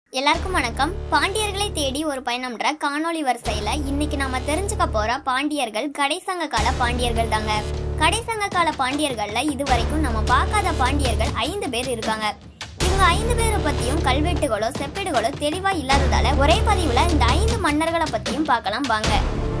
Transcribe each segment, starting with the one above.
எல்லாருக்கும் வணக்கம் பாண்டியர்களை தேடி ஒரு பயணம்ன்ற காணொளி வரிசையில இன்னைக்கு நாம தெரிஞ்சுக்க போற பாண்டியர்கள் கடைசங்க கால பாண்டியர்கள் தாங்க கடைசங்க கால பாண்டியர்கள்ல இதுவரைக்கும் நம்ம பார்க்காத பாண்டியர்கள் ஐந்து பேர் இருக்காங்க இவங்க ஐந்து பேரை பத்தியும் கல்வெட்டுகளோ செப்பேடுகளோ தெளிவா இல்லாததால ஒரே பதிவுல இந்த ஐந்து மன்னர்களை பத்தியும் பார்க்கலாம் வாங்க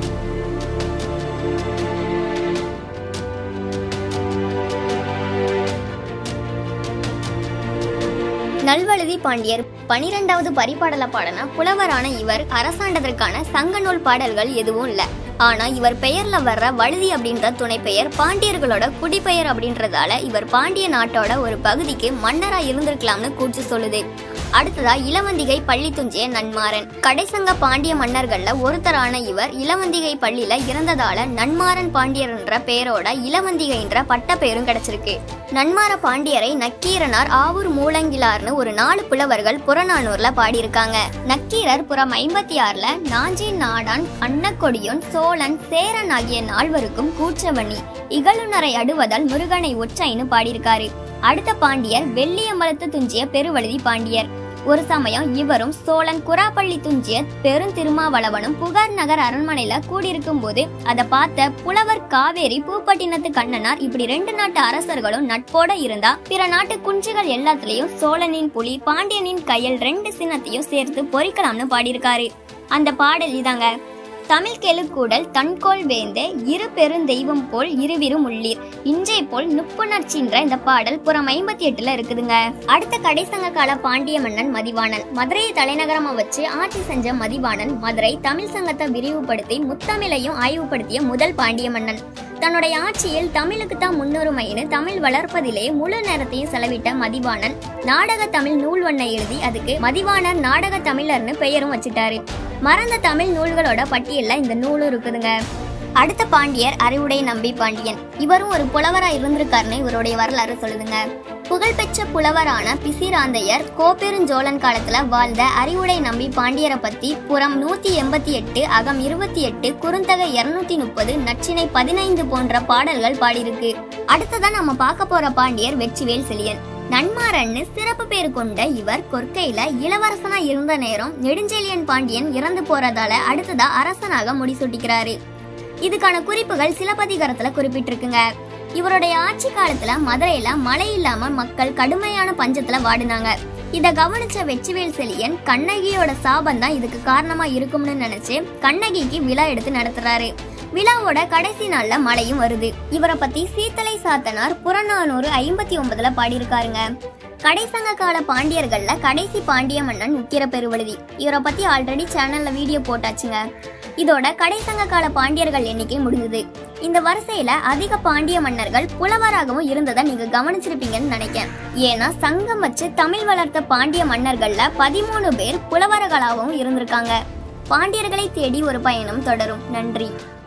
நல்வழுதி பாண்டியர் பனிரெண்டாவது பரிபாடல பாடனா புலவரான இவர் அரசாண்டதற்கான சங்க நூல் பாடல்கள் எதுவும் இல்ல ஆனா இவர் பெயர்ல வர்ற வழுதி அப்படின்ற துணை பெயர் பாண்டியர்களோட குடிப்பெயர் அப்படின்றதால இவர் பாண்டிய நாட்டோட ஒரு பகுதிக்கு மன்னரா இருந்திருக்கலாம்னு கூச்சு சொல்லுது அடுத்ததா இளவந்திகை பள்ளி துஞ்சிய நன்மாறன் கடைசங்க பாண்டிய மன்னர்கள்ல ஒருத்தரான இவர் இளவந்திகை பள்ளியில இறந்ததால நன்மாறன் பாண்டியர் என்ற பெயரோட இளவந்திகைன்ற பட்ட பெயரும் கிடைச்சிருக்கு நன்மார பாண்டியரை நக்கீரனார் ஆவூர் மூலங்கிலார்னு ஒரு நாலு புலவர்கள் புறநானூர்ல பாடியிருக்காங்க நக்கீரர் புறம் ஐம்பத்தி ஆறுல நாஞ்சி நாடான் அன்னக்கொடியோன் சோழன் சேரன் ஆகிய நால்வருக்கும் கூற்றவணி இகழுனரை அடுவதால் முருகனை ஒற்றைன்னு பாடியிருக்காரு அடுத்த பாண்டியர் வெள்ளியம்பலத்து துஞ்சிய பெருவழுதி பாண்டியர் ஒரு சமயம் இவரும் சோழன் குராப்பள்ளி துஞ்சிய பெருந்திருமாவளவனும் புகார் நகர் அரண்மனையில கூடியிருக்கும் போது அதை பார்த்த புலவர் காவேரி பூப்பட்டினத்து கண்ணனார் இப்படி ரெண்டு நாட்டு அரசர்களும் நட்போட இருந்தா பிற நாட்டு குஞ்சுகள் எல்லாத்துலயும் சோழனின் புலி பாண்டியனின் கையில் ரெண்டு சின்னத்தையும் சேர்த்து பொறிக்கலாம்னு பாடியிருக்காரு அந்த பாடல் இதாங்க தமிழ் கெழுக்கூடல் தன்கோல் வேந்தே இரு பெருந்தெய்வம் போல் இருவிரும் உள்ளீர் இன்றை போல் நுப்புணர்ச்சின்ற இந்த பாடல் புறம் ஐம்பத்தி எட்டுல இருக்குதுங்க அடுத்த கடைசங்க கால பாண்டிய மன்னன் மதிவாணன் மதுரையை தலைநகரமா வச்சு ஆட்சி செஞ்ச மதிவாணன் மதுரை தமிழ் சங்கத்தை விரிவுபடுத்தி முத்தமிழையும் ஆய்வுபடுத்திய முதல் பாண்டிய மன்னன் தன்னுடைய ஆட்சியில் தமிழுக்கு தான் முன்னுரிமைன்னு தமிழ் வளர்ப்பதிலே முழு நேரத்தையும் செலவிட்ட மதிவாணன் நாடக தமிழ் நூல் ஒன்றை எழுதி அதுக்கு மதிவாணர் நாடக தமிழர்னு பெயரும் வச்சுட்டாரு மறந்த தமிழ் நூல்களோட பட்டியல்ல இந்த நூலும் இருக்குதுங்க அடுத்த பாண்டியர் அறிவுடை நம்பி பாண்டியன் இவரும் ஒரு புலவரா இருந்திருக்காருன்னு இவருடைய வரலாறு சொல்லுதுங்க புகழ்பெற்ற புலவரான பிசிராந்தையர் கோப்பெருஞ்சோழன் காலத்துல வாழ்ந்த அறிவுடை நம்பி பாண்டியரை பத்தி புறம் நூத்தி எண்பத்தி எட்டு அகம் இருபத்தி எட்டு குறுந்தகை இருநூத்தி முப்பது நச்சினை பதினைந்து போன்ற பாடல்கள் பாடியிருக்கு அடுத்ததான் நம்ம பார்க்க போற பாண்டியர் வெற்றிவேல் செழியன் நன்மாரன்னு சிறப்பு பேர் கொண்ட இவர் கொற்கையில இளவரசனா இருந்த நேரம் நெடுஞ்செழியன் பாண்டியன் இறந்து போறதால அடுத்ததா அரசனாக முடிசூட்டிக்கிறாரு இதுக்கான குறிப்புகள் சிலப்பதிகாரத்துல குறிப்பிட்டிருக்குங்க இவருடைய ஆட்சி காலத்துல மதுரையில மழை இல்லாம மக்கள் கடுமையான பஞ்சத்துல வாடினாங்க இத கவனிச்ச வெற்றிவேல் செழியன் கண்ணகியோட சாபம் தான் இதுக்கு காரணமா இருக்கும்னு நினைச்சு கண்ணகிக்கு விழா எடுத்து நடத்துறாரு விழாவோட கடைசி நாள்ல மழையும் வருது இவரை பத்தி சீத்தலை சாத்தனார் புறநானூறு ஐம்பத்தி ஒன்பதுல பாடியிருக்காருங்க கடைசங்க கால பாண்டியர்கள்ல கடைசி பாண்டிய மன்னன் உக்கிர பெருவழுதி இவரை பத்தி ஆல்ரெடி சேனல்ல வீடியோ போட்டாச்சுங்க இதோட கடைசங்க கால பாண்டியர்கள் எண்ணிக்கை முடிஞ்சது இந்த வரிசையில அதிக பாண்டிய மன்னர்கள் புலவராகவும் இருந்ததை நீங்க கவனிச்சிருப்பீங்கன்னு நினைக்கிறேன் ஏன்னா சங்கம் வச்சு தமிழ் வளர்த்த பாண்டிய மன்னர்கள்ல பதிமூணு பேர் புலவர்களாகவும் இருந்திருக்காங்க பாண்டியர்களை தேடி ஒரு பயணம் தொடரும் நன்றி